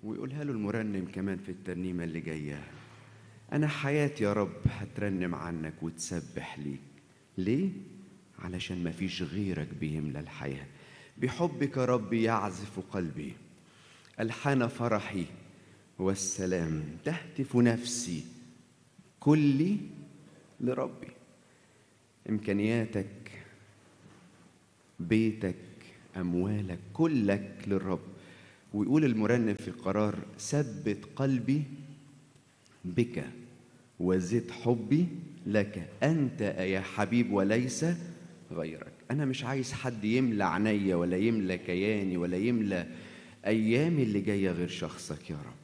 ويقولها له المرنم كمان في الترنيمة اللي جاية أنا حياتي يا رب هترنم عنك وتسبح ليك ليه؟ علشان ما فيش غيرك بيملى الحياة بحبك يا رب يعزف قلبي ألحان فرحي والسلام تهتف نفسي كلي لربي إمكانياتك بيتك أموالك كلك للرب ويقول المرنم في القرار ثبت قلبي بك وزد حبي لك أنت يا حبيب وليس غيرك أنا مش عايز حد يملى عينيا ولا يملى كياني ولا يملى أيامي اللي جاية غير شخصك يا رب